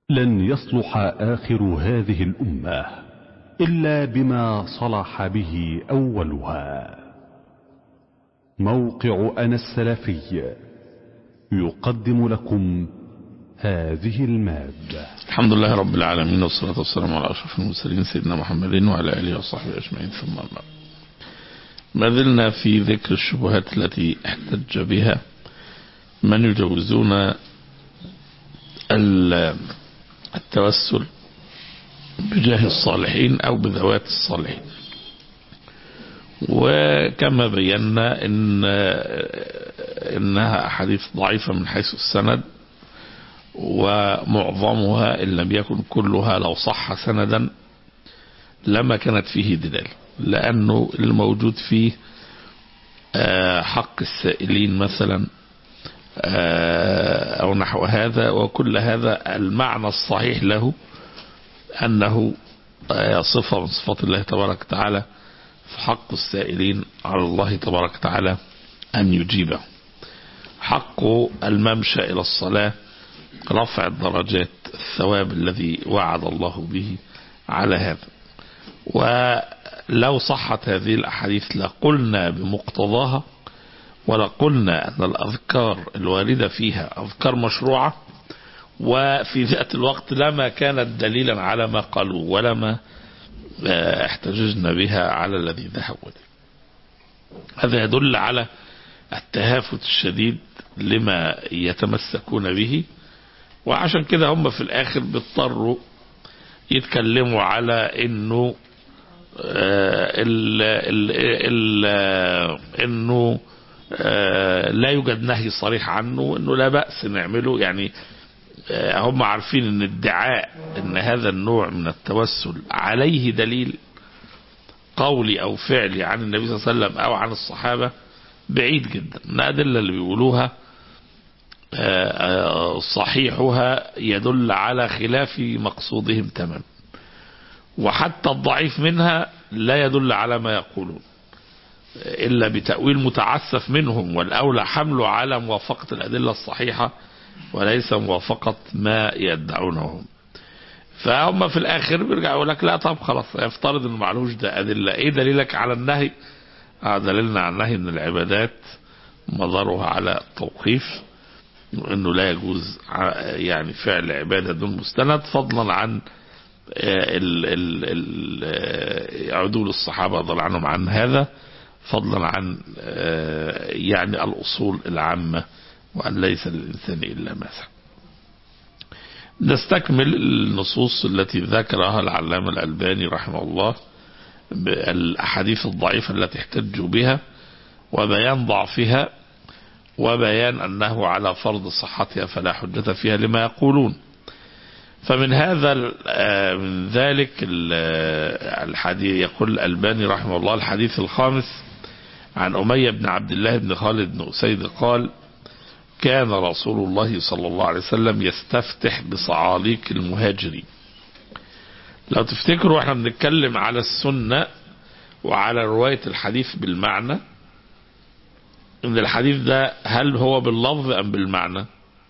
لن يصلح آخر هذه الأمة إلا بما صلح به أولها موقع أنا السلفي يقدم لكم هذه المادة الحمد لله رب العالمين والصلاة والسلام على أشرف المرسلين سيدنا محمد وعلى آله وصحبه أجمعين ثم أما ما زلنا في ذكر الشبهات التي احتج بها من يجوزون التوسل بجاه الصالحين أو بذوات الصالحين وكما بينا إن إنها أحاديث ضعيفة من حيث السند ومعظمها إن لم يكن كلها لو صح سندا لما كانت فيه دلال لأنه الموجود فيه حق السائلين مثلا أو نحو هذا وكل هذا المعنى الصحيح له أنه صفة من صفات الله تبارك وتعالى في حق السائلين على الله تبارك وتعالى أن يجيبه حق الممشى إلى الصلاة رفع الدرجات الثواب الذي وعد الله به على هذا ولو صحت هذه الأحاديث لقلنا بمقتضاها ولقلنا أن الأذكار الواردة فيها أذكار مشروعة وفي ذات الوقت لما كانت دليلا على ما قالوا ولما احتججنا بها على الذي ذهبوا هذا يدل على التهافت الشديد لما يتمسكون به وعشان كده هم في الآخر بيضطروا يتكلموا على انه ال ال ال انه لا يوجد نهي صريح عنه انه لا بأس نعمله يعني هم عارفين ان ادعاء ان هذا النوع من التوسل عليه دليل قولي او فعلي عن النبي صلى الله عليه وسلم او عن الصحابة بعيد جدا الأدلة اللي بيقولوها صحيحها يدل على خلاف مقصودهم تماما وحتى الضعيف منها لا يدل على ما يقولون إلا بتأويل متعسف منهم والأولى حمله على موافقة الأدلة الصحيحة وليس موافقة ما يدعونه فهم في الآخر بيرجع يقول لك لا طب خلاص يفترض انه معلوش ده أدلة إيه دليلك على النهي آه دليلنا على النهي من العبادات مضرها على التوقيف انه لا يجوز يعني فعل عبادة دون مستند فضلا عن ال ال ال عدول الصحابة رضي عنهم عن هذا فضلا عن يعني الأصول العامة وأن ليس للإنسان إلا ما سعى نستكمل النصوص التي ذكرها العلامة الألباني رحمه الله بالأحاديث الضعيفة التي احتجوا بها وبيان ضعفها وبيان أنه على فرض صحتها فلا حجة فيها لما يقولون فمن هذا من ذلك الحديث يقول الألباني رحمه الله الحديث الخامس عن أمية بن عبد الله بن خالد بن أسيد قال كان رسول الله صلى الله عليه وسلم يستفتح بصعاليق المهاجرين لو تفتكروا احنا بنتكلم على السنة وعلى رواية الحديث بالمعنى ان الحديث ده هل هو باللفظ ام بالمعنى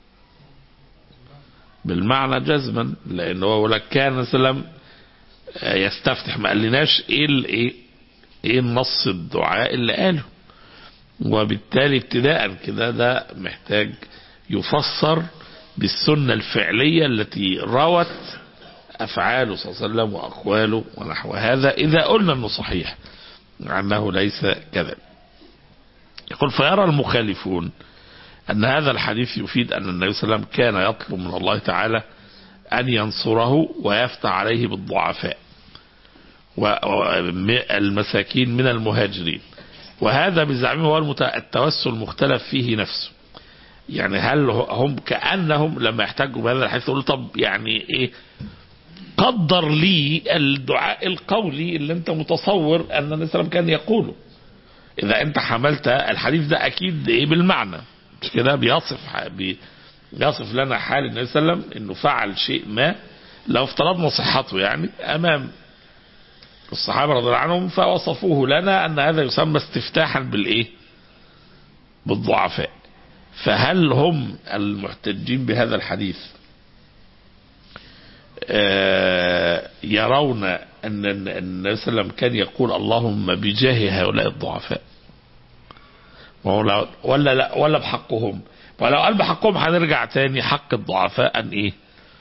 بالمعنى جزما لان هو لك كان سلم يستفتح ما قالناش ايه الايه ايه النص الدعاء اللي قاله وبالتالي ابتداء كده ده محتاج يفسر بالسنة الفعلية التي روت أفعاله صلى الله عليه وسلم وأقواله ونحو هذا إذا قلنا أنه صحيح أنه ليس كذلك يقول فيرى المخالفون أن هذا الحديث يفيد أن النبي صلى الله عليه وسلم كان يطلب من الله تعالى أن ينصره ويفتح عليه بالضعفاء والمساكين من المهاجرين وهذا بزعمه هو التوسل المختلف فيه نفسه يعني هل هم كأنهم لما يحتاجوا بهذا الحديث يقولوا طب يعني ايه قدر لي الدعاء القولي اللي انت متصور ان النبي صلى الله عليه وسلم كان يقوله اذا انت حملت الحديث ده اكيد ايه بالمعنى مش كده بيصف بي يصف لنا حال النبي صلى الله عليه وسلم انه فعل شيء ما لو افترضنا صحته يعني امام الصحابه رضي الله عنهم فوصفوه لنا ان هذا يسمى استفتاحا بالايه؟ بالضعفاء. فهل هم المحتجين بهذا الحديث آه، يرون أن أن النبي صلى الله عليه وسلم كان يقول اللهم بجاه هؤلاء الضعفاء وهو لو- ولا لا ولا بحقهم ولو قال بحقهم هنرجع تاني حق الضعفاء أن إيه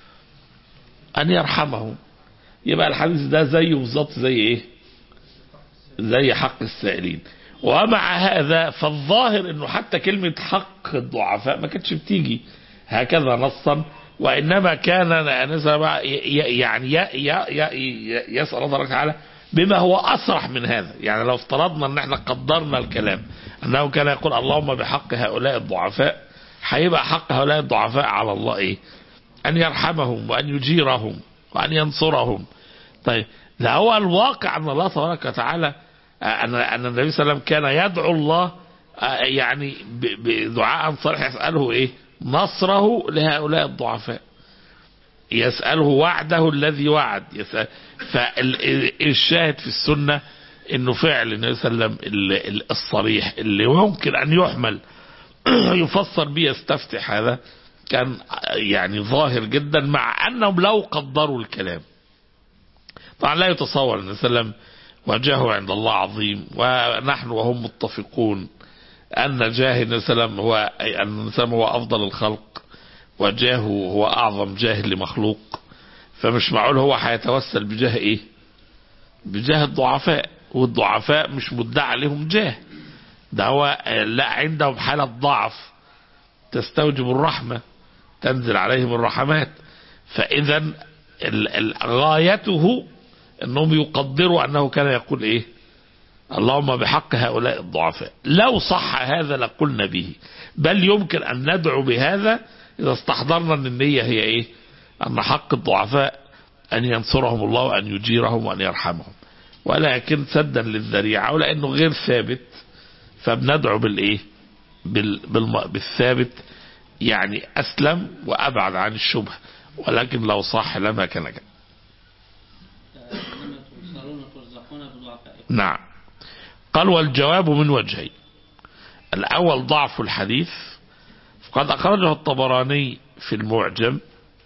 أن يرحمهم يبقى الحديث ده زيه بالظبط زي إيه زي حق السائلين ومع هذا فالظاهر انه حتى كلمة حق الضعفاء ما كانتش بتيجي هكذا نصا وانما كان نسأل بقى ي- ي- يعني ي- ي- ي- يسأل الله تبارك وتعالى بما هو اصرح من هذا يعني لو افترضنا ان احنا قدرنا الكلام انه كان يقول اللهم بحق هؤلاء الضعفاء هيبقى حق هؤلاء الضعفاء على الله ايه ان يرحمهم وان يجيرهم وان ينصرهم طيب ده هو الواقع ان الله تبارك وتعالى آه، ان ان النبي صلى الله عليه وسلم كان يدعو الله آه، يعني ب- بدعاء صالح يساله ايه؟ نصره لهؤلاء الضعفاء. يساله وعده الذي وعد يسأل فالشاهد في السنه انه فعل النبي صلى الله عليه وسلم ال- ال- الصريح اللي ممكن ان يحمل يفسر به يستفتح هذا كان يعني ظاهر جدا مع انهم لو قدروا الكلام طبعا لا يتصور النبي صلى الله عليه وسلم وجهه عند الله عظيم ونحن وهم متفقون أن جاه النبي صلى الله عليه وسلم هو أن النبي صلى الله عليه وسلم هو أفضل الخلق وجاهه هو أعظم جاه لمخلوق فمش معقول هو هيتوسل بجاه إيه؟ بجاه الضعفاء والضعفاء مش مدعى لهم جاه ده هو لا عندهم حالة ضعف تستوجب الرحمة تنزل عليهم الرحمات فإذا ال- ال- غايته انهم يقدروا انه كان يقول ايه اللهم بحق هؤلاء الضعفاء لو صح هذا لقلنا به بل يمكن ان ندعو بهذا اذا استحضرنا ان النية هي ايه ان حق الضعفاء ان ينصرهم الله وان يجيرهم وان يرحمهم ولكن سدا للذريعة ولانه غير ثابت فبندعو بالايه بال بالم- بالثابت يعني اسلم وابعد عن الشبهه ولكن لو صح لما كان كده إنما تنصرون وترزقون بضعفائكم نعم قال والجواب من وجهين الأول ضعف الحديث قد أخرجه الطبراني في المعجم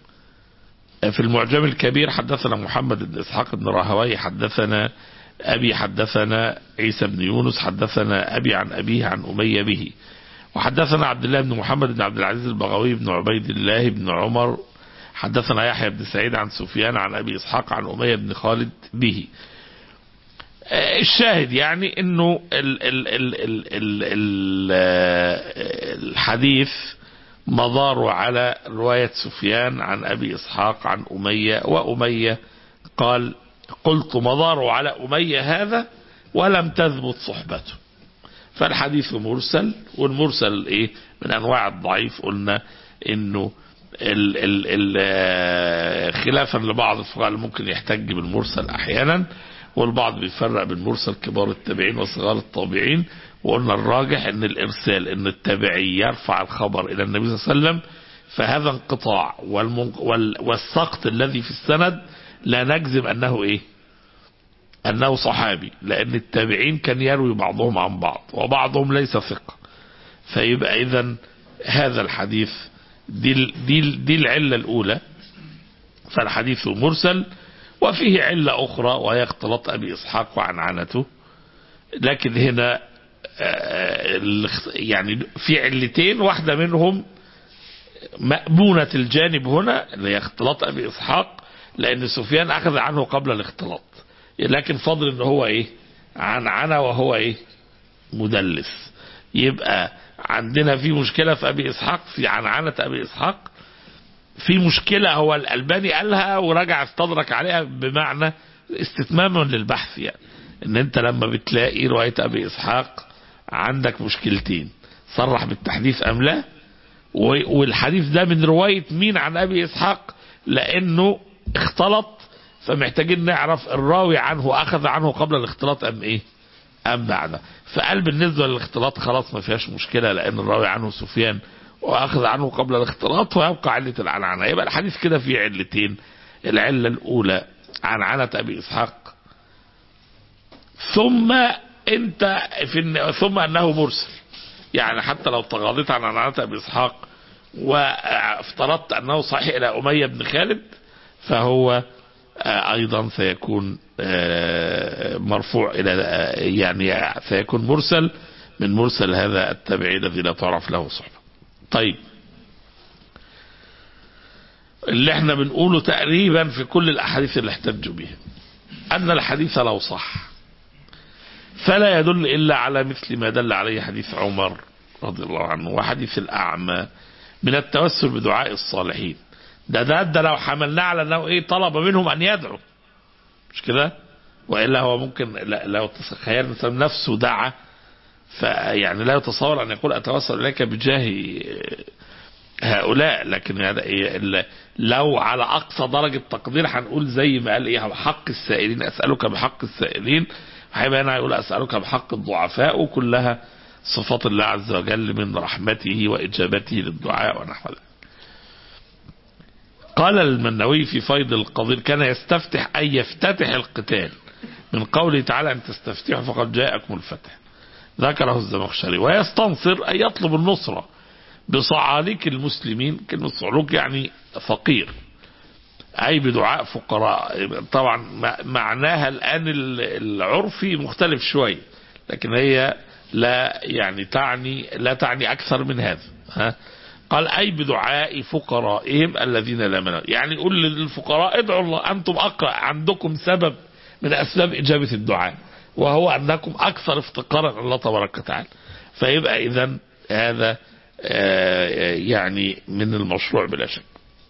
في المعجم الكبير حدثنا محمد بن إسحاق بن راهوي حدثنا أبي حدثنا عيسى بن يونس حدثنا أبي عن أبيه عن أمية به وحدثنا عبد الله بن محمد بن عبد العزيز البغوي بن عبيد الله بن عمر حدثنا يحيى بن سعيد عن سفيان عن أبي إسحاق عن أمية بن خالد به آه، الشاهد يعني انه ال ال ال ال ال ال آه، الحديث مدار على رواية سفيان عن أبي إسحاق عن أمية وأمية قال قلت مدار على أمية هذا ولم تثبت صحبته فالحديث مرسل والمرسل ايه من انواع الضعيف قلنا انه ال ال ال آه، خلافا لبعض الفقهاء اللي ممكن يحتج بالمرسل احيانا والبعض بيفرق بين مرسل كبار التابعين وصغار الطابعين وقلنا الراجح ان الارسال ان التابعي يرفع الخبر الى النبي صلى الله عليه وسلم فهذا انقطاع والمن- وال- والسقط الذي في السند لا نجزم انه ايه أنه صحابي لأن التابعين كان يروي بعضهم عن بعض وبعضهم ليس ثقة فيبقى إذا هذا الحديث دي, ال- دي, ال- دي العلة الأولى فالحديث مرسل وفيه علة أخرى وهي اختلاط أبي إسحاق وعنعنته لكن هنا آه، الاخت- يعني في علتين واحدة منهم مأمونة الجانب هنا اللي هي اختلاط أبي إسحاق لأن سفيان أخذ عنه قبل الاختلاط لكن فضل ان هو ايه عنعنة وهو ايه مدلس يبقى عندنا في مشكلة في ابي اسحاق في عنعنة ابي اسحاق في مشكلة هو الالباني قالها ورجع استدرك عليها بمعنى استتماما للبحث يعني ان انت لما بتلاقي رواية ابي اسحاق عندك مشكلتين صرح بالتحديث ام لا و- والحديث ده من رواية مين عن ابي اسحاق لانه اختلط فمحتاجين نعرف الراوي عنه اخذ عنه قبل الاختلاط ام ايه ام بعده فقال بالنسبه للاختلاط خلاص ما فيهاش مشكله لان الراوي عنه سفيان واخذ عنه قبل الاختلاط ويبقى عله العنعنه يبقى الحديث كده فيه علتين العله الاولى عنعنه ابي اسحاق ثم انت في الن- ثم انه مرسل يعني حتى لو تغاضيت عن عنعنه ابي اسحاق وافترضت انه صحيح الى اميه بن خالد فهو آه، أيضا سيكون آه، مرفوع إلى آه، يعني سيكون مرسل من مرسل هذا التابعي الذي لا تعرف له صحبة طيب اللي احنا بنقوله تقريبا في كل الأحاديث اللي احتجوا بها أن الحديث لو صح فلا يدل إلا على مثل ما دل عليه حديث عمر رضي الله عنه وحديث الأعمى من التوسل بدعاء الصالحين ده ده, ده لو حملناه على انه ايه طلب منهم ان يدعوا مش كده والا هو ممكن لا- لو تخيل مثلا نفسه دعا فيعني لا يتصور ان يقول اتوسل اليك بجاه هؤلاء لكن هذا إيه ال- لو على اقصى درجه تقدير هنقول زي ما قال ايه حق السائلين اسالك بحق السائلين هيبقى هنا يقول اسالك بحق الضعفاء وكلها صفات الله عز وجل من رحمته واجابته للدعاء ونحو ذلك قال المنوي في فيض القدير كان يستفتح أي يفتتح القتال من قوله تعالى أن تستفتحوا فقد جاءكم الفتح ذكره الزمخشري ويستنصر أن يطلب النصرة بصعاليك المسلمين كلمة صعلوك يعني فقير أي بدعاء فقراء طبعا م- معناها الآن ال- العرفي مختلف شوية لكن هي لا يعني تعني لا تعني أكثر من هذا ها قال أي بدعاء فقرائهم الذين لا منع يعني يقول للفقراء ادعوا الله أنتم أقرأ عندكم سبب من أسباب إجابة الدعاء وهو أنكم أكثر افتقارا إلى الله تبارك وتعالى فيبقى إذا هذا آه، يعني من المشروع بلا شك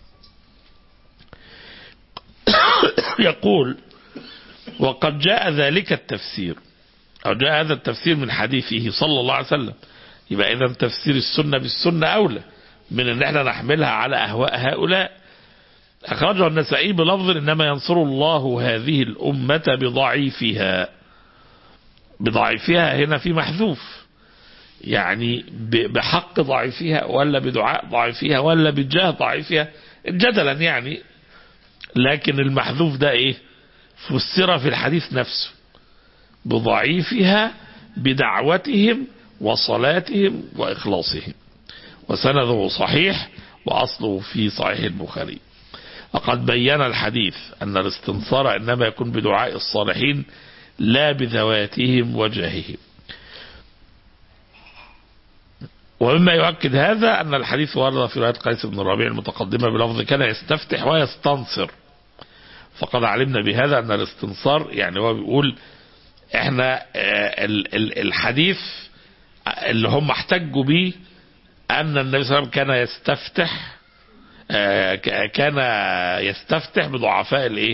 يقول وقد جاء ذلك التفسير أو جاء هذا التفسير من حديثه صلى الله عليه وسلم يبقى إذا تفسير السنة بالسنة أولى من أن احنا نحملها على أهواء هؤلاء أخرجه النسائي بلفظ إنما ينصر الله هذه الأمة بضعيفها بضعيفها هنا في محذوف يعني ب- بحق ضعيفها ولا بدعاء ضعيفها ولا بجاه ضعيفها جدلا يعني لكن المحذوف ده ايه فسر في الحديث نفسه بضعيفها بدعوتهم وصلاتهم وإخلاصهم وسنده صحيح وأصله في صحيح البخاري وقد بين الحديث أن الاستنصار إنما يكون بدعاء الصالحين لا بذواتهم وجاههم ومما يؤكد هذا أن الحديث ورد في رواية قيس بن الربيع المتقدمة بلفظ كان يستفتح ويستنصر فقد علمنا بهذا أن الاستنصار يعني هو بيقول احنا آه، ال- ال- الحديث اللي هم احتجوا به أن النبي صلى الله عليه وسلم كان يستفتح آه، ك- كان يستفتح بضعفاء الايه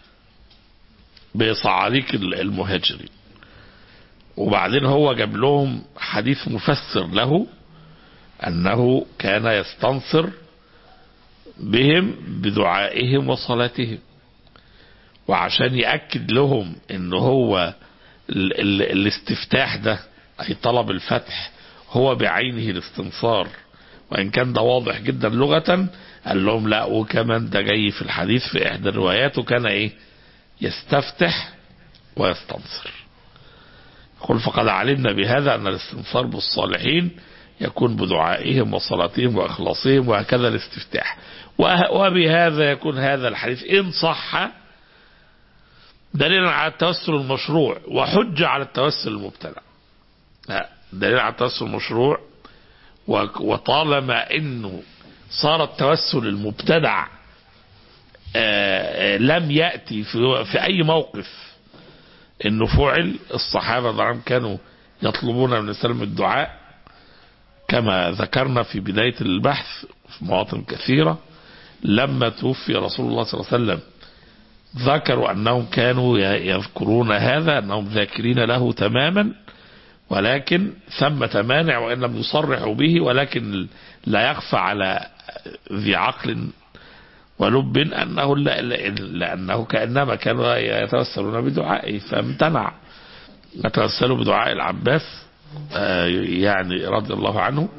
بصعاليك ال- المهاجرين وبعدين هو جاب لهم حديث مفسر له أنه كان يستنصر بهم بدعائهم وصلاتهم وعشان يأكد لهم ان هو ال ال الاستفتاح ده أي طلب الفتح هو بعينه الاستنصار وإن كان ده واضح جدا لغة قال لهم لا وكمان ده جاي في الحديث في إحدى الروايات وكان إيه يستفتح ويستنصر يقول فقد علمنا بهذا أن الاستنصار بالصالحين يكون بدعائهم وصلاتهم وإخلاصهم وهكذا الاستفتاح وه- وبهذا يكون هذا الحديث إن صح دليلا على التوسل المشروع وحجة على التوسل المبتدع لا دليل على التوسل المشروع و- وطالما انه صار التوسل المبتدع آه، آه، لم يأتي في, في أي موقف انه فعل الصحابة طبعا كانوا يطلبون من السلام الدعاء كما ذكرنا في بداية البحث في مواطن كثيرة لما توفي رسول الله صلى الله عليه وسلم ذكروا أنهم كانوا ي- يذكرون هذا أنهم ذاكرين له تماما ولكن ثمة مانع وإن لم يصرحوا به ولكن لا يخفى على ذي عقل ولب أنه لا- لا- لأنه كأنما كانوا يتوسلون بدعائه فامتنع يتوسلوا بدعاء العباس آه، يعني رضي الله عنه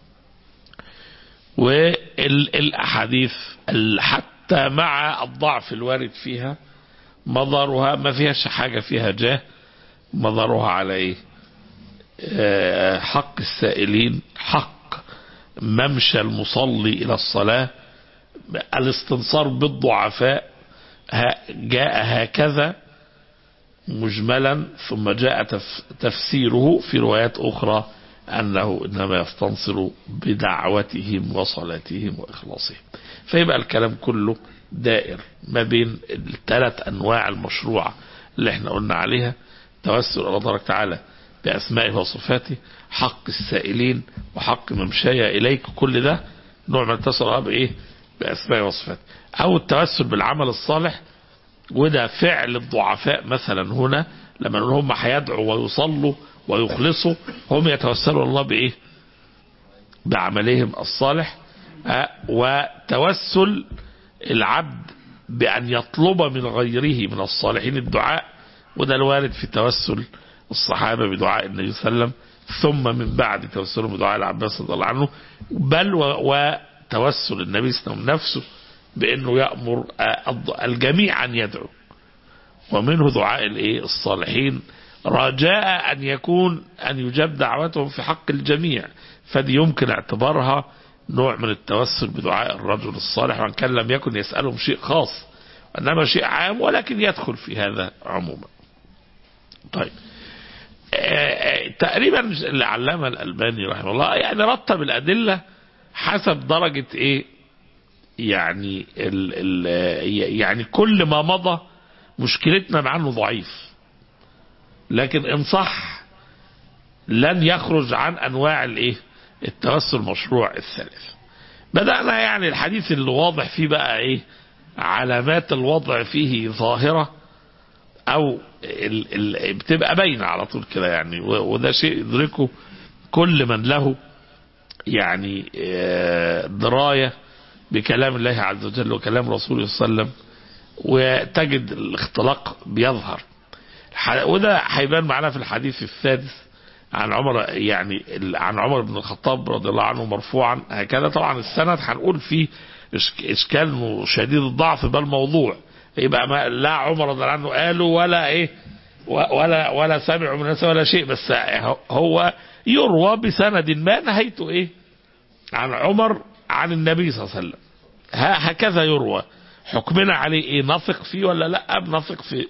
والأحاديث ال- حتى مع الضعف الوارد فيها مضارها ما فيهاش حاجة فيها جاه مضارها على ايه آه، حق السائلين حق ممشى المصلي إلى الصلاة الاستنصار بالضعفاء ها- جاء هكذا مجملا ثم جاء تف- تفسيره في روايات أخرى أنه إنما يستنصر بدعوتهم وصلاتهم وإخلاصهم فيبقى الكلام كله دائر ما بين الثلاث أنواع المشروعة اللي احنا قلنا عليها توسل الله تبارك وتعالى بأسمائه وصفاته حق السائلين وحق ممشاي إليك كل ده نوع من التوسل بإيه بأسمائه وصفاته أو التوسل بالعمل الصالح وده فعل الضعفاء مثلا هنا لما نقول هم هيدعوا ويصلوا ويخلصوا هم يتوسلوا الله بايه بعملهم الصالح آه، وتوسل العبد بأن يطلب من غيره من الصالحين الدعاء وده الوارد في توسل الصحابة بدعاء النبي صلى الله عليه وسلم ثم من بعد توسلهم بدعاء العباس رضي الله عنه بل و- وتوسل النبي صلى الله عليه وسلم نفسه بأنه يأمر آه، الض- الجميع أن يدعو ومنه دعاء الايه الصالحين رجاء ان يكون ان يجاب دعوتهم في حق الجميع فدي يمكن اعتبارها نوع من التوسل بدعاء الرجل الصالح وان كان لم يكن يسالهم شيء خاص انما شيء عام ولكن يدخل في هذا عموما. طيب آه، آه، تقريبا العلامه الالباني رحمه الله يعني رتب الادله حسب درجه ايه يعني ال ال يعني كل ما مضى مشكلتنا مع انه ضعيف لكن ان صح لن يخرج عن انواع الايه التوسل المشروع الثالث بدأنا يعني الحديث اللي واضح فيه بقى ايه علامات الوضع فيه ظاهرة او ال ال بتبقى باينة على طول كده يعني و- وده شيء يدركه كل من له يعني آه، دراية بكلام الله عز وجل وكلام رسوله صلى الله عليه وسلم وتجد الاختلاق بيظهر ح- وده هيبان معانا في الحديث السادس عن عمر يعني ال- عن عمر بن الخطاب رضي الله عنه مرفوعا هكذا طبعا السند هنقول فيه إشك- اشكال إنه شديد الضعف بل موضوع يبقى ما لا عمر رضي الله عنه قالوا ولا ايه و- ولا ولا سمعوا من الناس ولا شيء بس هو يروى بسند ما نهيته ايه عن عمر عن النبي صلى الله عليه وسلم ه- هكذا يروى حكمنا عليه ايه نثق فيه ولا لا بنثق فيه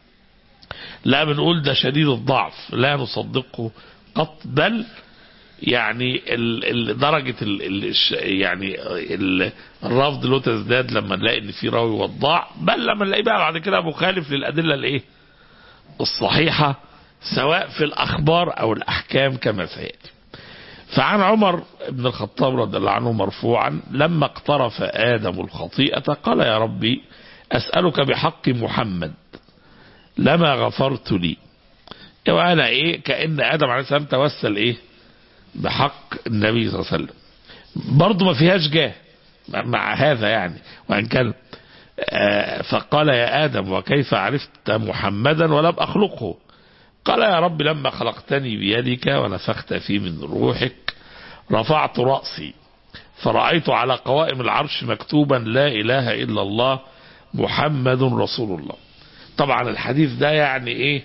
لا بنقول ده شديد الضعف لا نصدقه قط بل يعني ال ال درجة ال ال الش- يعني ال الرفض له تزداد لما نلاقي ان في راوي وضاع بل لما نلاقيه بقى بعد كده مخالف للأدلة الايه الصحيحة سواء في الأخبار أو الأحكام كما سيأتي فعن عمر بن الخطاب رضي الله عنه مرفوعا لما اقترف آدم الخطيئة قال يا ربي أسألك بحق محمد لما غفرت لي وأنا إيه كأن آدم عليه السلام توسل إيه بحق النبي صلى الله عليه وسلم برضه ما فيهاش جاه مع هذا يعني وإن كان آه، فقال يا آدم وكيف عرفت محمدا ولم أخلقه قال يا رب لما خلقتني بيدك ونفخت في من روحك رفعت رأسي فرأيت على قوائم العرش مكتوبا لا إله إلا الله محمد رسول الله طبعا الحديث ده يعني ايه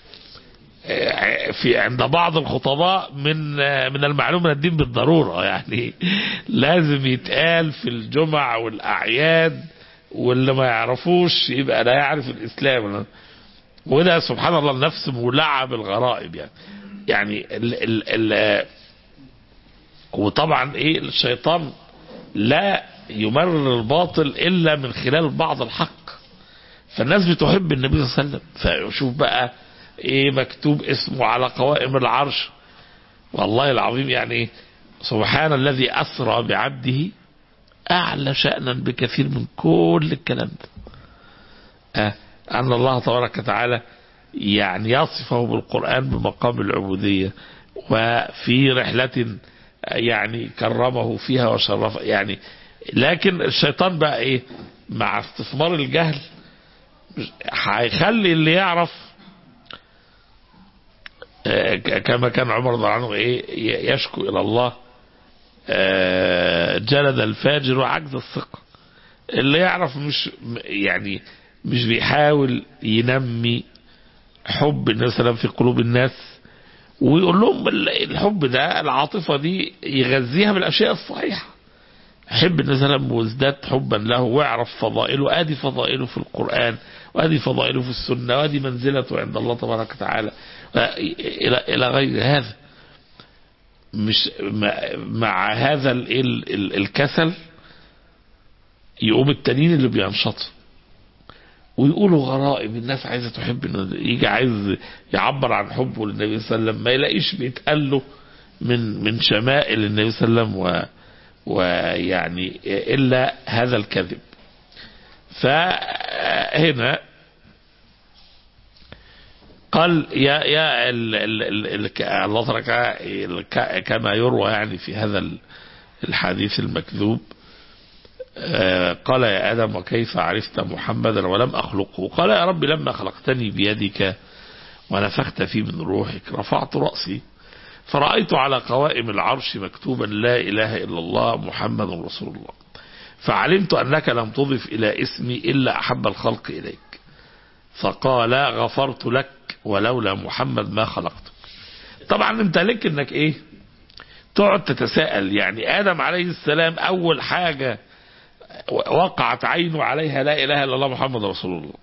آه، في عند بعض الخطباء من آه، من المعلوم من الدين بالضرورة يعني لازم يتقال في الجمع والأعياد واللي ما يعرفوش يبقى لا يعرف الإسلام وده سبحان الله النفس مولعة بالغرائب يعني يعني ال ال ال وطبعا ايه الشيطان لا يمرر الباطل الا من خلال بعض الحق فالناس بتحب النبي صلى الله عليه وسلم فشوف بقى ايه مكتوب اسمه على قوائم العرش والله العظيم يعني سبحان الذي اسرى بعبده اعلى شأنا بكثير من كل الكلام ده آه أن الله تبارك وتعالى يعني يصفه بالقرآن بمقام العبودية وفي رحلة يعني كرمه فيها وشرفه يعني لكن الشيطان بقى ايه مع استثمار الجهل هيخلي اللي يعرف آه، ك- كما كان عمر رضي الله عنه ايه ي- يشكو الى الله آه، جلد الفاجر وعجز الثقة اللي يعرف مش يعني مش بيحاول ينمي حب النبي صلى الله عليه وسلم في قلوب الناس ويقول لهم ال- الحب ده العاطفة دي يغذيها بالأشياء الصحيحة حب النبي صلى الله عليه وسلم وازداد حبا له واعرف فضائله ادي فضائله في القرآن وادي فضائله في السنة وادي منزلته عند الله تبارك وتعالى الى الى غير هذا مش مع- مع هذا ال- ال- ال- الكسل يقوم التانيين اللي بينشطوا ويقولوا غرائب الناس عايزه تحب إنه يجي عايز يعبر عن حبه للنبي صلى الله عليه وسلم ما يلاقيش بيتقال له من من شمائل النبي صلى الله عليه وسلم و ويعني الا هذا الكذب فهنا قال يا يا ال ال ال ال الله ترك ال- كما يروى يعني في هذا ال- الحديث المكذوب آه، قال يا آدم وكيف عرفت محمدا ولم أخلقه قال يا رب لما خلقتني بيدك ونفخت فيه من روحك رفعت رأسي فرأيت على قوائم العرش مكتوبا لا إله إلا الله محمد رسول الله فعلمت أنك لم تضف إلى اسمي إلا أحب الخلق إليك فقال غفرت لك ولولا محمد ما خلقتك طبعا انت لك انك ايه تقعد تتساءل يعني ادم عليه السلام اول حاجه وقعت عينه عليها لا اله الا الله محمد رسول الله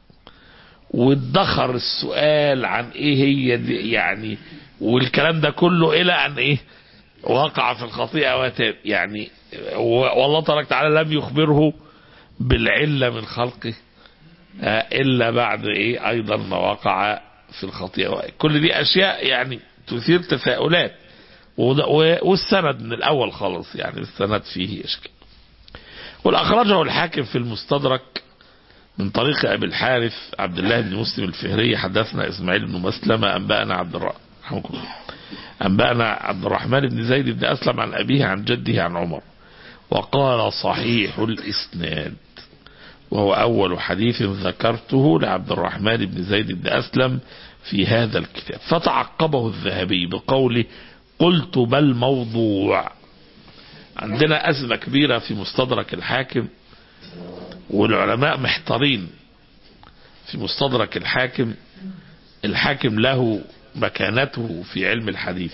وادخر السؤال عن ايه هي دي يعني والكلام ده كله الى ان ايه وقع في الخطيئه وتاب يعني و- والله تبارك وتعالى لم يخبره بالعله من خلقه آه، الا بعد ايه ايضا ما وقع في الخطيئه كل دي اشياء يعني تثير تساؤلات وده- و- والسند من الاول خالص يعني السند فيه اشكال والاخرجه الحاكم في المستدرك من طريق ابي الحارث عبد الله بن مسلم الفهري حدثنا اسماعيل بن مسلمه انبانا عبد الرحمن رحمكم الله. انبانا عبد الرحمن بن زيد بن اسلم عن ابيه عن جده عن عمر وقال صحيح الاسناد وهو أول حديث ذكرته لعبد الرحمن بن زيد بن أسلم في هذا الكتاب فتعقبه الذهبي بقوله قلت بل موضوع عندنا أزمة كبيرة في مستدرك الحاكم والعلماء محتارين في مستدرك الحاكم الحاكم له مكانته في علم الحديث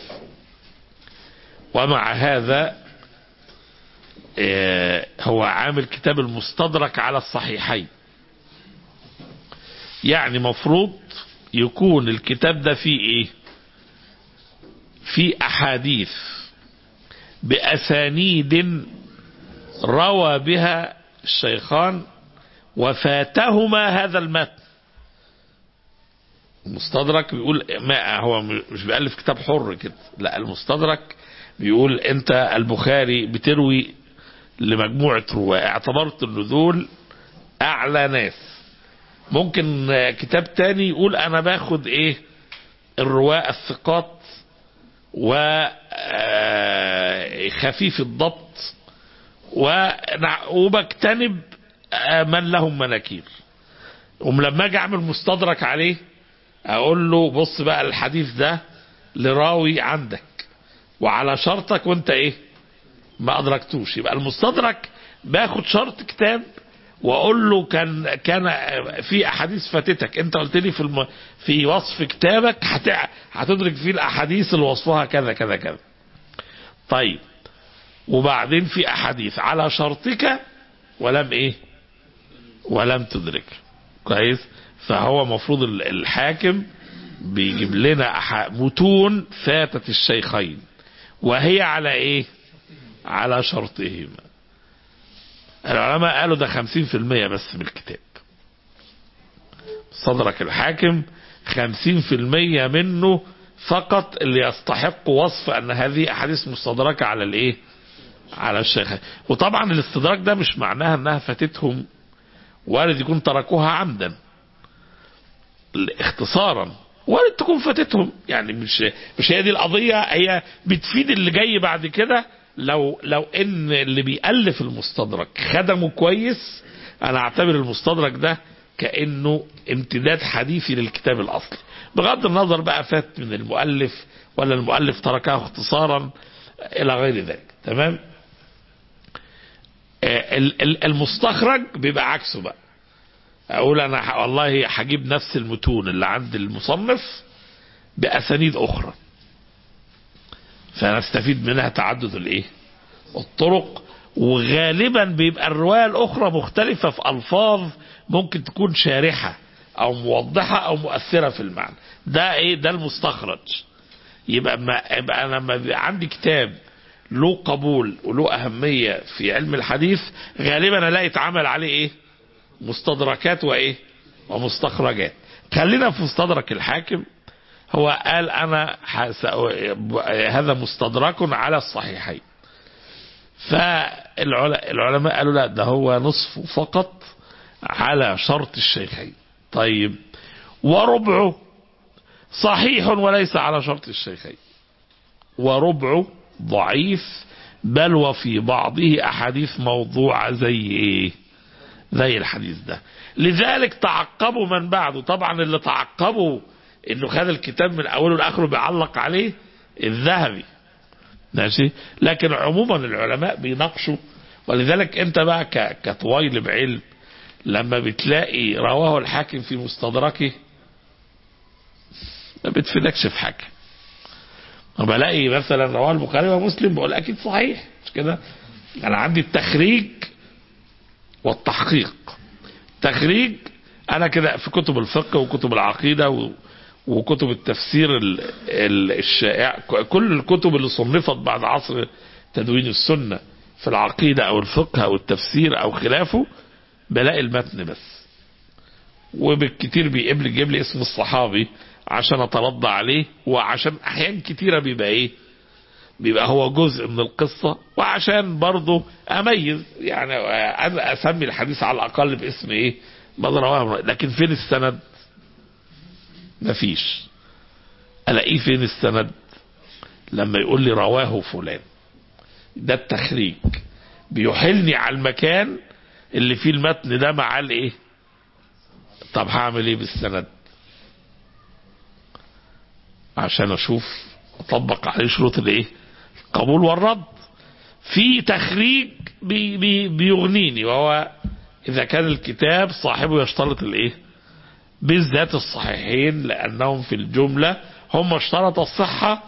ومع هذا آه، هو عامل كتاب المستدرك على الصحيحين يعني مفروض يكون الكتاب ده فيه ايه في احاديث باسانيد روى بها الشيخان وفاتهما هذا المتن المستدرك بيقول ما هو مش بيألف كتاب حر كده لا المستدرك بيقول انت البخاري بتروي لمجموعة رواة اعتبرت ان دول اعلى ناس ممكن آه، كتاب تاني يقول انا باخد ايه الرواة الثقات وخفيف الضبط ونع- وبجتنب آه، من لهم مناكير ولما اجي اعمل مستدرك عليه اقول له بص بقى الحديث ده لراوي عندك وعلى شرطك وانت ايه ما ادركتوش يبقى المستدرك باخد شرط كتاب واقول له كان كان في احاديث فاتتك انت قلت لي في الم... في وصف كتابك هت... هتدرك فيه الاحاديث اللي وصفها كذا كذا كذا طيب وبعدين في احاديث على شرطك ولم ايه ولم تدرك كويس فهو مفروض ال- الحاكم بيجيب لنا أح- متون فاتت الشيخين وهي على ايه على شرطهما العلماء قالوا ده خمسين في المية بس من الكتاب صدرك الحاكم خمسين في المية منه فقط اللي يستحق وصف ان هذه احاديث مستدركة على الايه على الشيخ وطبعا الاستدراك ده مش معناها انها فاتتهم وارد يكون تركوها عمدا اختصارا وارد تكون فاتتهم يعني مش مش هي دي القضيه هي بتفيد اللي جاي بعد كده لو لو ان اللي بيألف المستدرك خدمه كويس انا اعتبر المستدرك ده كانه امتداد حديثي للكتاب الاصلي بغض النظر بقى فات من المؤلف ولا المؤلف تركه اختصارا الى غير ذلك تمام آه، ال- ال- المستخرج بيبقى عكسه بقى اقول انا ح- والله هجيب نفس المتون اللي عند المصنف باسانيد اخرى فنستفيد منها تعدد الايه الطرق وغالبا بيبقى الرواية الأخرى مختلفة في ألفاظ ممكن تكون شارحة أو موضحة أو مؤثرة في المعنى ده إيه ده المستخرج يبقى ما يبقى أنا لما بيبقى عندي كتاب له قبول وله أهمية في علم الحديث غالبا ألاقي اتعمل عليه إيه مستدركات وإيه ومستخرجات خلينا في مستدرك الحاكم هو قال أنا حس... هذا مستدرك على الصحيحين فالعلماء قالوا لا ده هو نصف فقط على شرط الشيخين طيب وربعه صحيح وليس على شرط الشيخين وربعه ضعيف بل وفي بعضه أحاديث موضوعة زي إيه زي الحديث ده لذلك تعقبوا من بعده طبعا اللي تعقبوا انه خد الكتاب من اوله لاخره بيعلق عليه الذهبي ماشي لكن عموما العلماء بيناقشوا ولذلك انت بقى ك- كطويل بعلم لما بتلاقي رواه الحاكم في مستدركه ما بتفيدكش في حاجه بلاقي مثلا رواه البخاري ومسلم بقول اكيد صحيح مش كده انا عندي التخريج والتحقيق تخريج انا كده في كتب الفقه وكتب العقيده و وكتب التفسير ال- ال- الشائع كل الكتب اللي صنفت بعد عصر تدوين السنة في العقيدة أو الفقه أو التفسير أو خلافه بلاقي المتن بس وبالكتير بيقبل يجيب لي اسم الصحابي عشان اترضى عليه وعشان احيان كتيرة بيبقى ايه بيبقى هو جزء من القصة وعشان برضه اميز يعني انا اسمي الحديث على الاقل باسم ايه ما رواه لكن فين السند مفيش الاقيه فين السند لما يقول لي رواه فلان ده التخريج بيحلني على المكان اللي فيه المتن ده مع الايه طب هعمل ايه بالسند عشان اشوف اطبق عليه شروط الايه القبول والرد في تخريج بي بي بيغنيني وهو اذا كان الكتاب صاحبه يشترط الايه بالذات الصحيحين لانهم في الجمله هم اشترط الصحه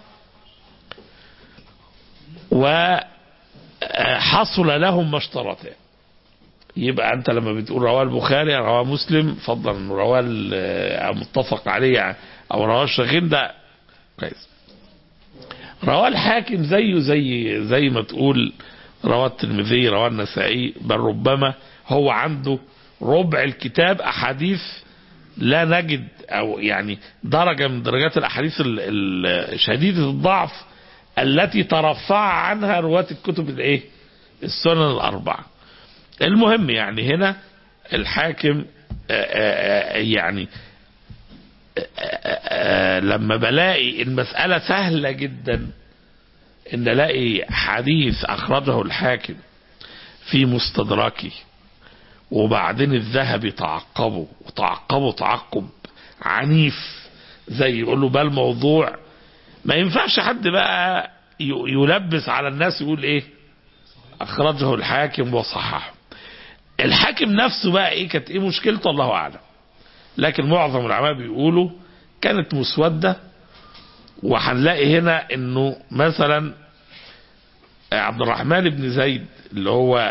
وحصل لهم ما اشترطاه يبقى انت لما بتقول رواه البخاري رواه مسلم فضلا انه رواه ال- متفق عليه او رواه الشيخين ده كويس رواه الحاكم زيه زي زي ما تقول رواه الترمذي رواه النسائي بل ربما هو عنده ربع الكتاب احاديث لا نجد او يعني درجه من درجات الاحاديث ال- ال- شديده الضعف التي ترفع عنها رواة الكتب الايه السنن الاربعه المهم يعني هنا الحاكم آه، آه، آه، يعني آه، آه، آه، لما بلاقي المسألة سهلة جدا ان الاقي حديث اخرجه الحاكم في مستدركه وبعدين الذهبي تعقبه وتعقبه تعقب عنيف زي يقول له بل موضوع ما ينفعش حد بقى ي- يلبس على الناس يقول ايه اخرجه الحاكم وصححه الحاكم نفسه بقى ايه كانت ايه مشكلته الله اعلم لكن معظم العلماء بيقولوا كانت مسودة وهنلاقي هنا انه مثلا عبد الرحمن بن زيد اللي هو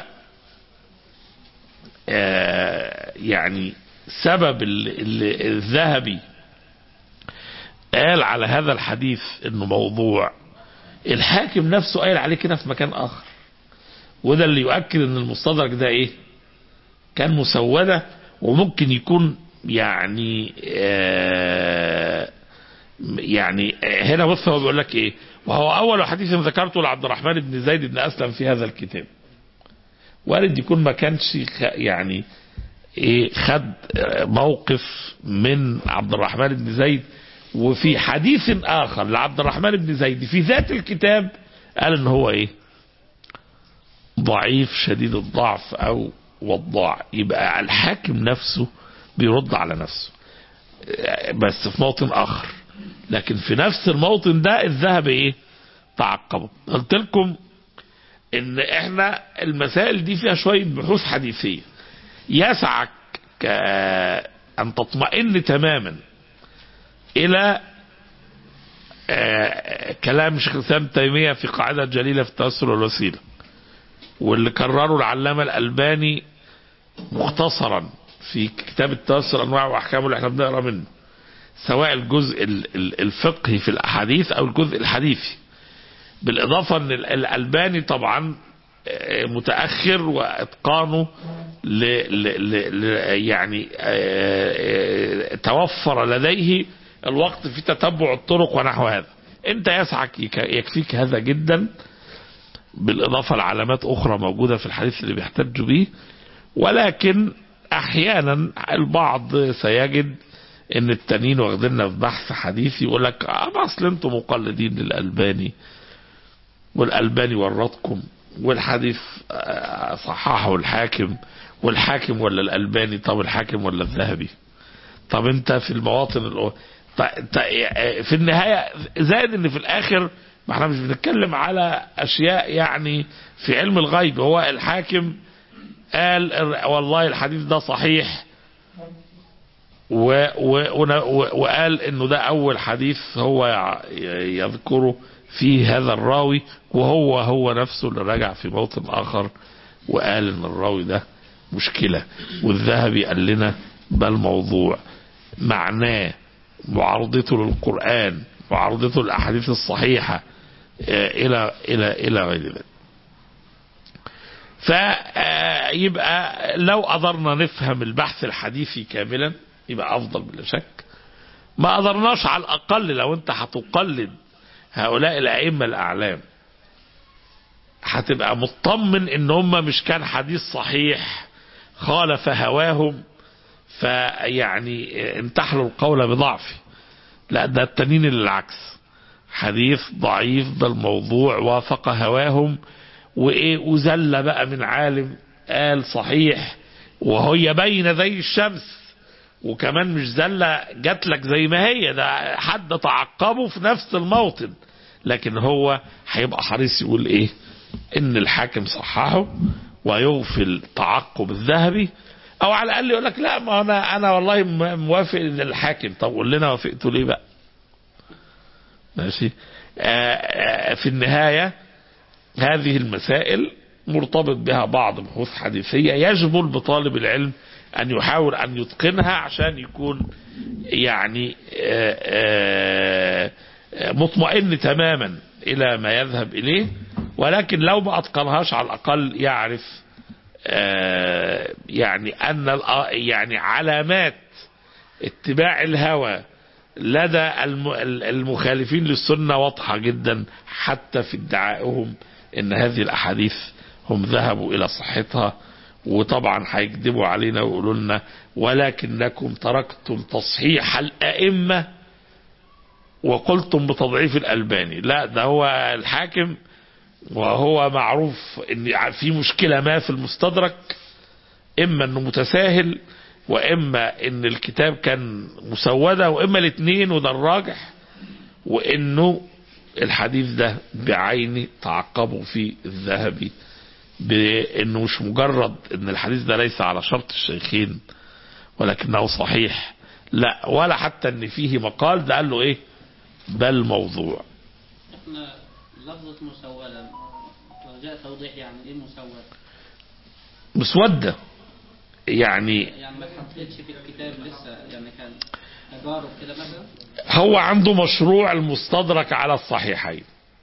آه، يعني سبب ال- ال- الذهبي قال على هذا الحديث انه موضوع الحاكم نفسه قال عليه كده في مكان اخر وده اللي يؤكد ان المستدرك ده ايه كان مسودة وممكن يكون يعني آه يعني آه، هنا بص هو بيقول لك ايه وهو اول حديث ذكرته لعبد الرحمن بن زيد بن اسلم في هذا الكتاب وارد يكون ما كانش خ- يعني ايه خد آه، موقف من عبد الرحمن بن زيد وفي حديث اخر لعبد الرحمن بن زيد في ذات الكتاب قال ان هو ايه ضعيف شديد الضعف او وضاع يبقى الحاكم نفسه بيرد على نفسه آه، بس في موطن اخر لكن في نفس الموطن ده الذهب ايه تعقبه قلت لكم ان احنا المسائل دي فيها شوية بحوث حديثية يسعك ك- ان تطمئن تماما الى آه، كلام شيخ الاسلام ابن تيميه في قاعده جليله في التوسل والوسيله واللي كرره العلامة الألباني مختصرا في كتاب التوسل أنواع وأحكامه اللي احنا بنقرا منه سواء الجزء ال- ال- الفقهي في الأحاديث أو الجزء الحديثي بالإضافة أن ال- الألباني طبعا آه، متأخر وإتقانه ل ل ل ل يعني آه، آه، توفر لديه الوقت في تتبع الطرق ونحو هذا انت يسعك يك- يكفيك هذا جدا بالإضافة لعلامات أخرى موجودة في الحديث اللي بيحتج به ولكن أحيانا البعض سيجد ان التانيين واخديننا في بحث حديثي يقول لك آه ما اصل انتم مقلدين للالباني والالباني ورطكم والحديث آه، صححه الحاكم والحاكم ولا الالباني طب الحاكم ولا الذهبي طب انت في المواطن الأو... ط- ط- في النهايه زائد ان في الاخر ما احنا مش بنتكلم على اشياء يعني في علم الغيب هو الحاكم قال والله الحديث ده صحيح و و و وقال انه ده اول حديث هو يع- يذكره فيه هذا الراوي وهو هو نفسه اللي رجع في موطن اخر وقال ان الراوي ده مشكلة والذهبي قال لنا بل موضوع معناه معارضته للقرآن معارضته للأحاديث الصحيحة آه، إلى إلى إلى غير ذلك فيبقى لو قدرنا نفهم البحث الحديثي كاملا يبقى أفضل بلا شك ما قدرناش على الأقل لو أنت هتقلد هؤلاء الأئمة الأعلام هتبقى مطمن ان هم مش كان حديث صحيح خالف هواهم فيعني انتحلوا القول بضعفه لا ده التانيين اللي العكس حديث ضعيف بل موضوع وافق هواهم وايه وزل بقى من عالم قال صحيح وهي باينه زي الشمس وكمان مش زله جات لك زي ما هي ده حد تعقبه في نفس الموطن لكن هو هيبقى حريص يقول ايه ان الحاكم صححه ويغفل تعقب الذهبي او على الاقل يقول لك لا ما انا انا والله م- موافق للحاكم طب قول لنا وافقتوا ليه بقى ماشي آه، آه، في النهايه هذه المسائل مرتبط بها بعض بحوث حديثيه يجبر بطالب العلم ان يحاول ان يتقنها عشان يكون يعني آه، آه، آه، مطمئن تماما الى ما يذهب اليه ولكن لو ما اتقنهاش على الاقل يعرف آه، يعني ان الأ- يعني علامات اتباع الهوى لدى الم- المخالفين للسنه واضحه جدا حتى في ادعائهم ان هذه الاحاديث هم ذهبوا الى صحتها وطبعا هيكذبوا علينا ويقولوا لنا ولكنكم تركتم تصحيح الائمه وقلتم بتضعيف الالباني لا ده هو الحاكم وهو معروف ان في مشكله ما في المستدرك اما انه متساهل واما ان الكتاب كان مسوده واما الاثنين وده الراجح وانه الحديث ده بعيني تعقبوا فيه الذهبي بانه مش مجرد ان الحديث ده ليس على شرط الشيخين ولكنه صحيح لا ولا حتى ان فيه مقال ده قال له ايه بل موضوع احنا لفظة مسودة رجاء توضيح يعني ايه مسودة مسودة يعني يعني ما اتحطتش في الكتاب لسه يعني كان تجارب كده مثلا هو عنده مشروع المستدرك على الصحيحين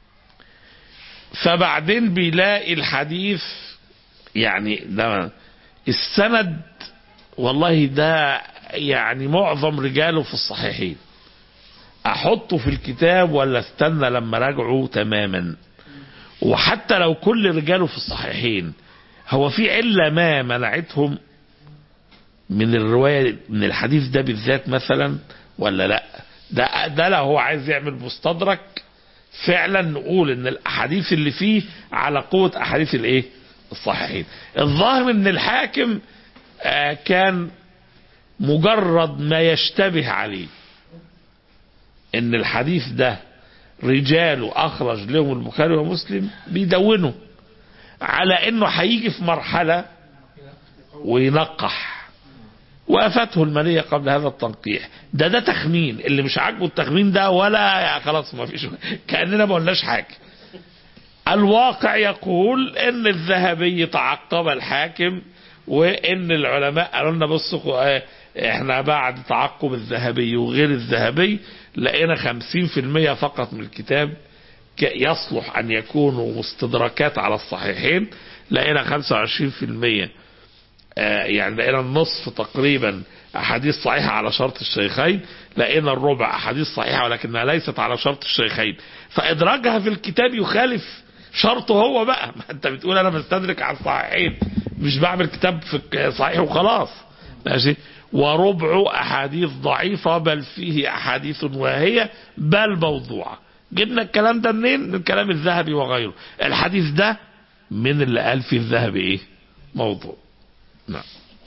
فبعدين بيلاقي الحديث يعني ده السند والله ده يعني معظم رجاله في الصحيحين احطه في الكتاب ولا استنى لما راجعه تماما وحتى لو كل رجاله في الصحيحين هو في علة ما منعتهم من الرواية من الحديث ده بالذات مثلا ولا لا ده ده لو هو عايز يعمل مستدرك فعلا نقول ان الاحاديث اللي فيه على قوة احاديث الايه الصحيحين الظاهر ان الحاكم آه، كان مجرد ما يشتبه عليه ان الحديث ده رجاله اخرج لهم البخاري ومسلم بيدونوا على انه هيجي في مرحلة وينقح وافته المنية قبل هذا التنقيح ده ده تخمين اللي مش عاجبه التخمين ده ولا خلاص ما فيش كاننا ما قلناش حاجه الواقع يقول ان الذهبي تعقب الحاكم وان العلماء قالوا لنا بصوا آه، احنا بعد تعقب الذهبي وغير الذهبي لقينا 50% فقط من الكتاب ك- يصلح ان يكونوا مستدركات على الصحيحين لقينا 25% آه، يعني لقينا النصف تقريبا احاديث صحيحه على شرط الشيخين لقينا الربع احاديث صحيحه ولكنها ليست على شرط الشيخين فادراجها في الكتاب يخالف شرطه هو بقى ما انت بتقول انا بستدرك على الصحيحين مش بعمل كتاب في الك- صحيح وخلاص ماشي وربع احاديث ضعيفه بل فيه احاديث واهيه بل موضوعه جبنا الكلام ده منين من كلام الذهبي وغيره الحديث ده من اللي قال فيه الذهبي ايه موضوع نعم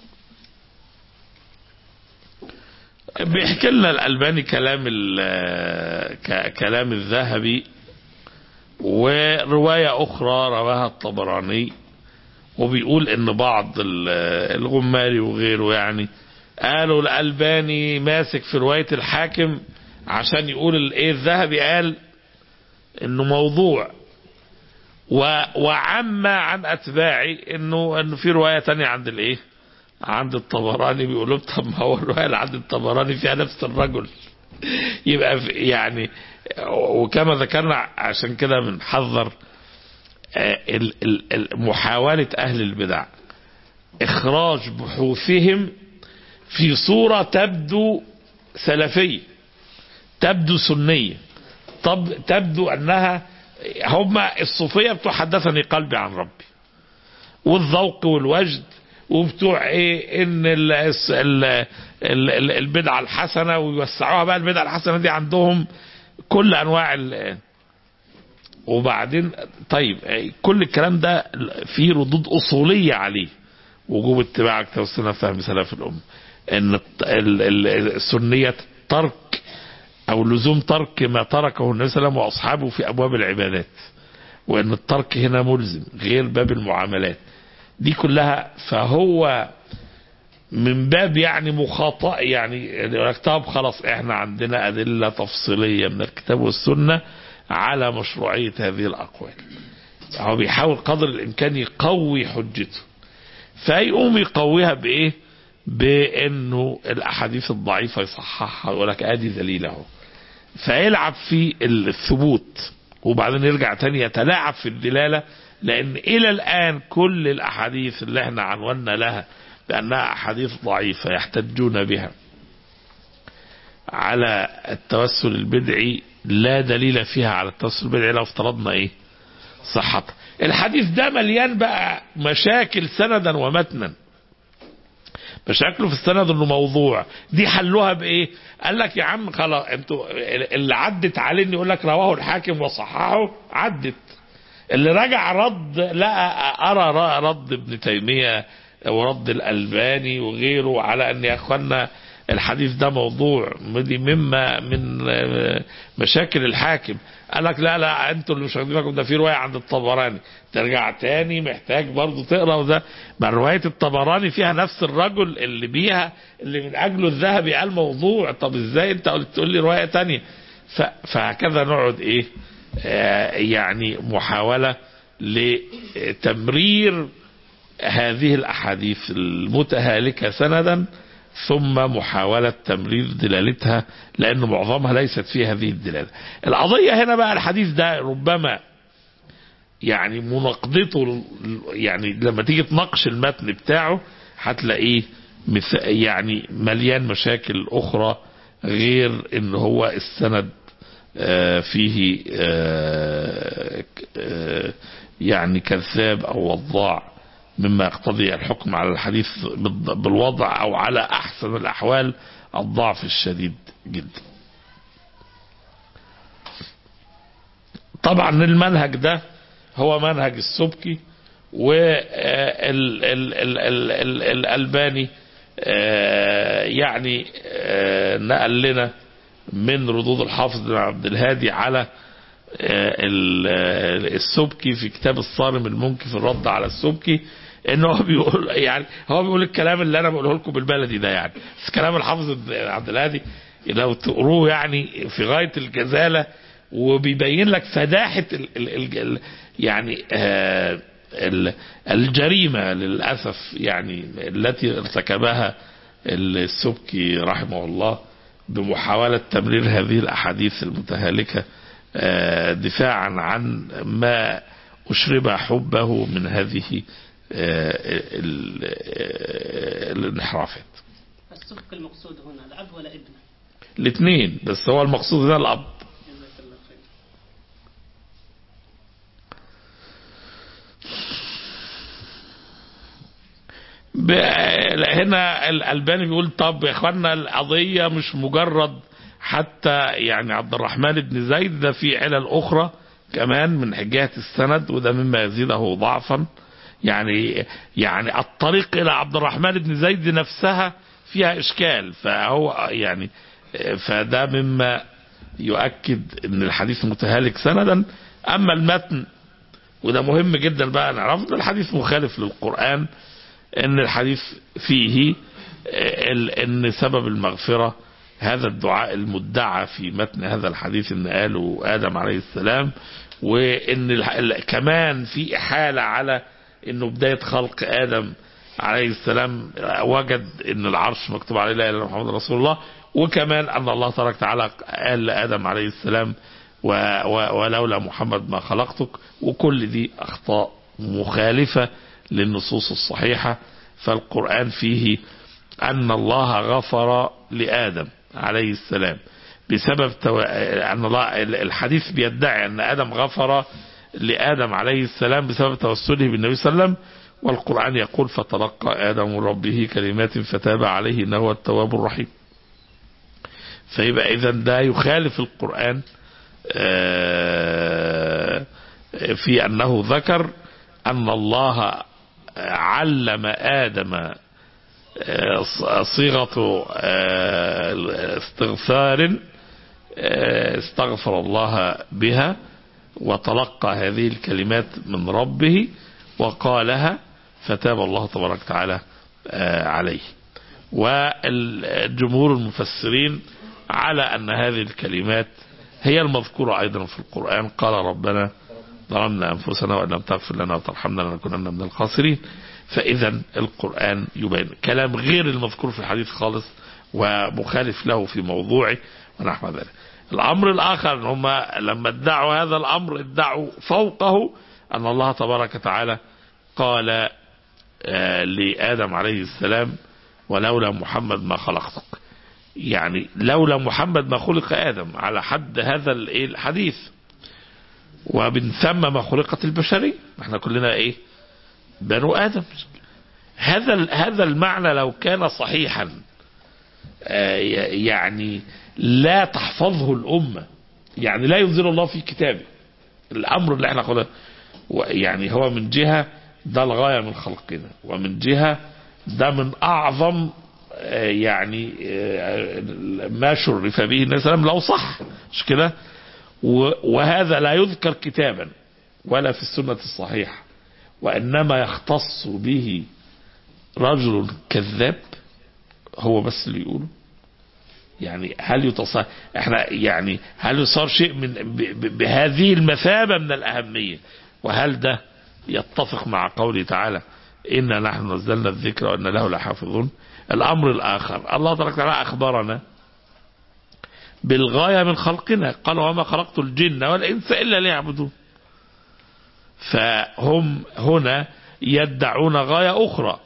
بيحكي لنا الألباني كلام ال- ك- كلام الذهبي ورواية أخرى رواها الطبراني وبيقول إن بعض ال- الغماري وغيره يعني قالوا الألباني ماسك في رواية الحاكم عشان يقول ال- إيه الذهبي قال إنه موضوع و- وعم عن أتباعي إنه إنه في رواية تانية عند الإيه؟ عند الطبراني بيقولوا طب ما هو الرواية اللي عند الطبراني فيها نفس الرجل يبقى في- يعني وكما ذكرنا عشان كده بنحذر آه، ال- ال- ال- محاولة أهل البدع إخراج بحوثهم في صورة تبدو سلفية تبدو سنية طب تبدو أنها هم الصوفية بتوع حدثني قلبي عن ربي والذوق والوجد وبتوع ايه ان ال ال ال ال البدعه الحسنه ويوسعوها بقى البدعه الحسنه دي عندهم كل انواع ال وبعدين طيب إيه، كل الكلام ده فيه ردود اصوليه عليه وجوب اتباع كتاب السنه فهم سلف الامه ان الت- ال- ال- السنيه ترك او لزوم ترك ما تركه النبي صلى الله عليه وسلم واصحابه في ابواب العبادات وان الترك هنا ملزم غير باب المعاملات دي كلها فهو من باب يعني مخاطئ يعني يقول لك طب خلاص احنا عندنا ادله تفصيليه من الكتاب والسنه على مشروعيه هذه الاقوال هو بيحاول قدر الامكان يقوي حجته فيقوم يقويها بايه بانه الاحاديث الضعيفه يصححها يقول لك ادي دليل اهو فيلعب في الثبوت وبعدين يرجع تاني يتلاعب في الدلالة لأن إلى الآن كل الأحاديث اللي احنا عنونا لها بأنها أحاديث ضعيفة يحتجون بها على التوسل البدعي لا دليل فيها على التوسل البدعي لو افترضنا ايه صحتها الحديث ده مليان بقى مشاكل سندا ومتنا مشاكله في السند انه موضوع دي حلوها بايه قال لك يا عم خلاص انتوا اللي عدت عليه إن يقول لك رواه الحاكم وصححه عدت اللي رجع رد لقى ارى رد ابن تيميه ورد الالباني وغيره على ان يا اخوانا الحديث ده موضوع دي مما من مشاكل الحاكم قال لك لا لا انتوا اللي مش واخدين بالكم ده في روايه عند الطبراني ترجع تاني محتاج برضه تقرا وده ما روايه الطبراني فيها نفس الرجل اللي بيها اللي من اجله الذهبي قال موضوع طب ازاي انت قلت تقول لي روايه تانية ف- فهكذا نقعد ايه آه يعني محاوله لتمرير هذه الاحاديث المتهالكه سندا ثم محاولة تمرير دلالتها لأن معظمها ليست فيها هذه الدلالة القضية هنا بقى الحديث ده ربما يعني مناقضته يعني لما تيجي تناقش المتن بتاعه هتلاقيه مث- يعني مليان مشاكل أخرى غير إن هو السند آه، فيه آه، ك- آه، يعني كذاب أو وضاع مما يقتضي الحكم على الحديث بالض- بالوضع أو على أحسن الأحوال الضعف الشديد جدا طبعا المنهج ده هو منهج السبكي والألباني يعني آه، نقل لنا من ردود الحافظ بن عبد الهادي على آه، ال- آه، السبكي في كتاب الصارم المنكي في الرد على السبكي ان هو بيقول يعني هو بيقول الكلام اللي انا بقوله لكم بالبلدي ده يعني بس كلام الحافظ بن عبد الهادي لو تقروه يعني في غايه الجزاله وبيبين لك فداحه ال ال ال ال يعني آه، ال- الجريمة للأسف يعني التي ارتكبها السبكي رحمه الله بمحاولة تمرير هذه الأحاديث المتهالكة آه، دفاعا عن ما أشرب حبه من هذه آه، ال- آه، الانحرافات السبك المقصود هنا الأب ولا ابن الاثنين بس هو المقصود هنا الأب جزاك الله خير ب- هنا الألباني بيقول طب يا اخوانا القضية مش مجرد حتى يعني عبد الرحمن بن زيد ده في علل أخرى كمان من جهة السند وده مما يزيده ضعفا يعني يعني الطريق إلى عبد الرحمن بن زيد نفسها فيها إشكال فهو يعني فده مما يؤكد ان الحديث متهالك سندا اما المتن وده مهم جدا بقى نعرف ان الحديث مخالف للقرآن ان الحديث فيه ال- ان سبب المغفرة هذا الدعاء المدعى في متن هذا الحديث ان قاله ادم عليه السلام وان ال- ال- كمان في احالة على انه بداية خلق ادم عليه السلام وجد ان العرش مكتوب عليه لا اله الا الله محمد رسول الله وكمان ان الله تبارك وتعالى قال لادم عليه السلام و و ولولا محمد ما خلقتك وكل دي اخطاء مخالفه للنصوص الصحيحه فالقران فيه ان الله غفر لادم عليه السلام بسبب تو... ان الله الحديث بيدعي ان ادم غفر لادم عليه السلام بسبب توسله بالنبي صلى الله عليه وسلم والقران يقول فتلقى ادم من ربه كلمات فتاب عليه انه هو التواب الرحيم فيبقى اذا ده يخالف القران آه، في انه ذكر ان الله علم ادم آه، صيغه آه، استغفار آه، استغفر الله بها وتلقى هذه الكلمات من ربه وقالها فتاب الله تبارك وتعالى آه، عليه والجمهور المفسرين على أن هذه الكلمات هي المذكورة أيضا في القرآن قال ربنا ظلمنا أنفسنا وإن لم تغفر لنا وترحمنا لنكونن من الخاسرين فإذا القرآن يبين كلام غير المذكور في الحديث خالص ومخالف له في موضوعه ونحو ذلك الأمر الآخر أن هم لما ادعوا هذا الأمر ادعوا فوقه أن الله تبارك وتعالى قال آه، لآدم عليه السلام ولولا محمد ما خلقتك يعني لولا محمد ما خلق آدم على حد هذا الإيه الحديث ومن ثم ما خلقت البشرية احنا كلنا ايه بنو آدم هذا ال- هذا المعنى لو كان صحيحا آه، ي- يعني لا تحفظه الأمة يعني لا ينزل الله في كتابه الأمر اللي احنا خده يعني هو من جهة ده الغاية من خلقنا ومن جهة ده من أعظم آه، يعني آه، ما شرف به النبي صلى الله عليه وسلم لو صح مش كده و- وهذا لا يذكر كتابا ولا في السنة الصحيحة وإنما يختص به رجل كذاب هو بس اللي يقوله يعني هل يتص... احنا يعني هل صار شيء من ب... ب... بهذه المثابة من الأهمية وهل ده يتفق مع قوله تعالى إنا نحن نزلنا الذكر وإنا له لحافظون الأمر الآخر الله تبارك وتعالى أخبرنا بالغاية من خلقنا قال وما خلقت الجن والإنس إلا ليعبدون فهم هنا يدعون غاية أخرى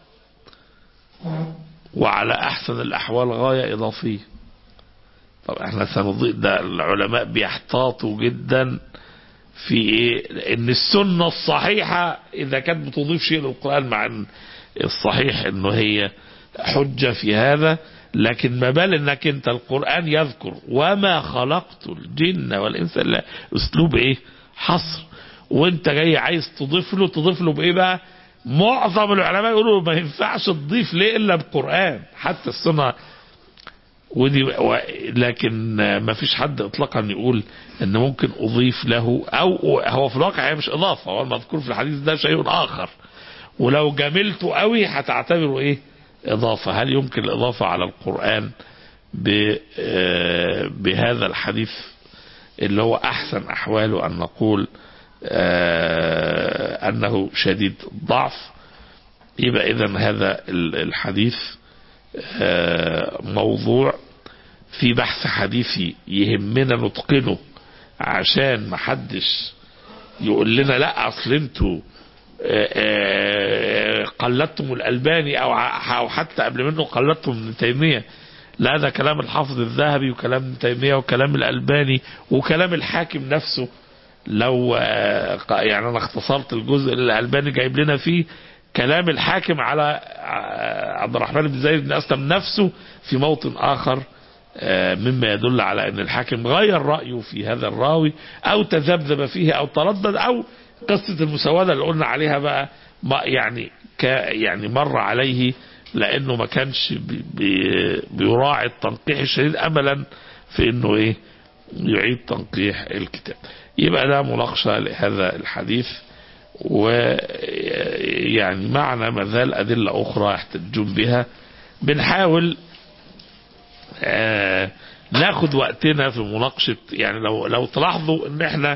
وعلى أحسن الأحوال غاية إضافية طب احنا سنضيء ده العلماء بيحتاطوا جدا في ايه ان السنة الصحيحة اذا كانت بتضيف شيء للقرآن مع ان الصحيح انه هي حجة في هذا لكن ما بال انك انت القرآن يذكر وما خلقت الجن والانس الا اسلوب ايه حصر وانت جاي عايز تضيف له تضيف له بايه بقى معظم العلماء يقولوا ما ينفعش تضيف ليه الا بقرآن حتى السنة ودي و... لكن ما فيش حد اطلاقا يقول ان ممكن اضيف له او هو في الواقع هي مش اضافه هو المذكور في الحديث ده شيء اخر ولو جملته قوي هتعتبره ايه اضافه هل يمكن الاضافه على القران ب... آه، بهذا الحديث اللي هو احسن احواله ان نقول آه، أنه شديد الضعف يبقى إذا هذا ال- الحديث آه، موضوع في بحث حديثي يهمنا نتقنه عشان محدش يقول لنا لا اصل انتوا آه، آه، قلدتم الالباني او ع- او حتى قبل منه قلدتم ابن تيميه لا ده كلام الحافظ الذهبي وكلام ابن تيميه وكلام الالباني وكلام الحاكم نفسه لو آه، ق- يعني انا اختصرت الجزء اللي الالباني جايب لنا فيه كلام الحاكم على آه، عبد الرحمن بن زيد بن اسلم نفسه في موطن اخر آه، مما يدل على ان الحاكم غير رايه في هذا الراوي او تذبذب فيه او تردد او قصه المسوده اللي قلنا عليها بقى ما يعني ك يعني مر عليه لانه ما كانش بي بي بيراعي التنقيح الشديد املا في انه ايه يعيد تنقيح الكتاب يبقى ده مناقشه لهذا الحديث ويعني معنا ما زال ادله اخرى يحتجون بها بنحاول آه، ناخد وقتنا في مناقشة يعني لو لو تلاحظوا ان احنا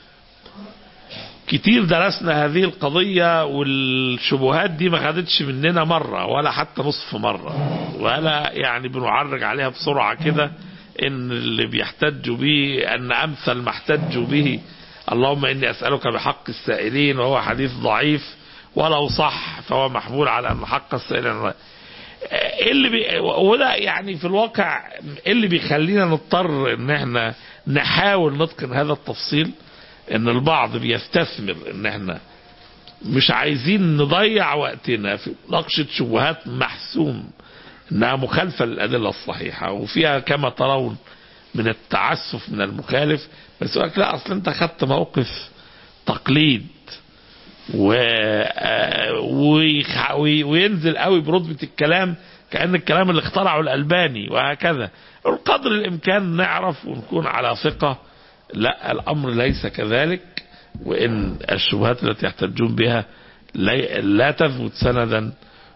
كتير درسنا هذه القضية والشبهات دي ما خدتش مننا مرة ولا حتى نصف مرة ولا يعني بنعرج عليها بسرعة كده ان اللي بيحتجوا به ان امثل ما احتجوا به اللهم اني اسألك بحق السائلين وهو حديث ضعيف ولو صح فهو محمول على ان حق السائلين ايه اللي بي وده يعني في الواقع ايه اللي بيخلينا نضطر ان احنا نحاول نتقن هذا التفصيل ان البعض بيستثمر ان احنا مش عايزين نضيع وقتنا في مناقشة شبهات محسوم انها مخالفة للادلة الصحيحة وفيها كما ترون من التعسف من المخالف بس يقول لك لا اصل انت خدت موقف تقليد و... آه، ويخ- وي- وينزل قوي برتبة الكلام كأن الكلام اللي اخترعه الألباني وهكذا قدر الإمكان نعرف ونكون على ثقة لا الأمر ليس كذلك وإن الشبهات التي يحتجون بها لا, لا تثبت سندا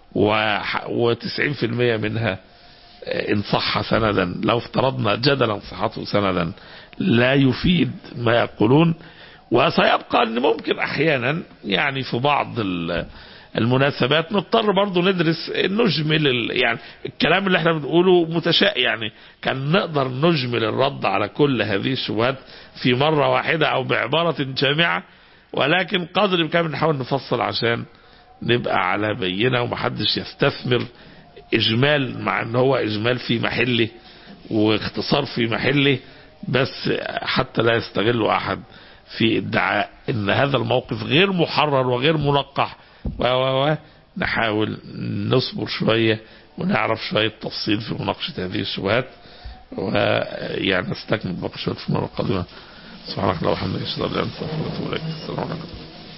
و90% منها آه، إن صح سندا لو افترضنا جدلا صحته سندا لا يفيد ما يقولون وسيبقى ان ممكن احيانا يعني في بعض ال- المناسبات نضطر برضو ندرس نجمل ال- يعني الكلام اللي احنا بنقوله متشائم يعني كان نقدر نجمل الرد على كل هذه الشبهات في مرة واحدة او بعبارة جامعة ولكن قدر الامكان بنحاول نفصل عشان نبقى على بينة ومحدش يستثمر اجمال مع ان هو اجمال في محله واختصار في محله بس حتى لا يستغل احد في ادعاء ان هذا الموقف غير محرر وغير منقح و و و نحاول نصبر شويه ونعرف شويه تفصيل في مناقشه هذه الشبهات ويعني نستكمل باقي شويه في المره القادمه سبحانك اللهم وبحمدك اشهد ان لا اله الا انت استغفرك واتوب اليك السلام عليكم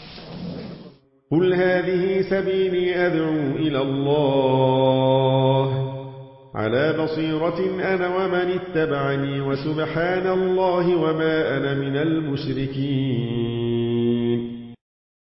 قل هذه سبيلي أدعو إلى الله على بصيرة أنا ومن اتبعني وسبحان الله وما أنا من المشركين